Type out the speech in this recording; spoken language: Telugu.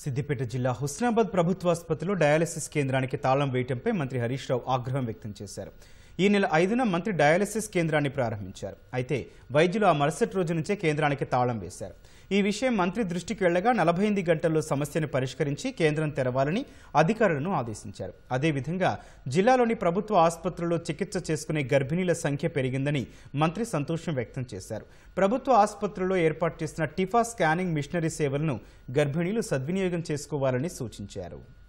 సిద్దిపేట జిల్లా హుస్నాబాద్ ప్రభుత్వ ఆసుపత్రిలో డయాలసిస్ కేంద్రానికి తాళం వేయటంపై మంత్రి హరీష్ రావు ఆగ్రహం వ్యక్తం చేశారు ఈ నెల ఐదున మంత్రి డయాలసిస్ కేంద్రాన్ని ప్రారంభించారు అయితే వైద్యులు ఆ మరుసటి రోజు నుంచే కేంద్రానికి తాళం వేశారు ఈ విషయం మంత్రి దృష్టికి వెళ్లగా నలభై ఎనిమిది గంటల్లో సమస్యను పరిష్కరించి కేంద్రం తెరవాలని అధికారులను ఆదేశించారు అదేవిధంగా జిల్లాలోని ప్రభుత్వ ఆసుపత్రుల్లో చికిత్స చేసుకునే గర్భిణీల సంఖ్య పెరిగిందని మంత్రి సంతోషం వ్యక్తం చేశారు ప్రభుత్వ ఆసుపత్రుల్లో ఏర్పాటు చేసిన టిఫా స్కానింగ్ మిషనరీ సేవలను గర్భిణీలు సద్వినియోగం చేసుకోవాలని సూచించారు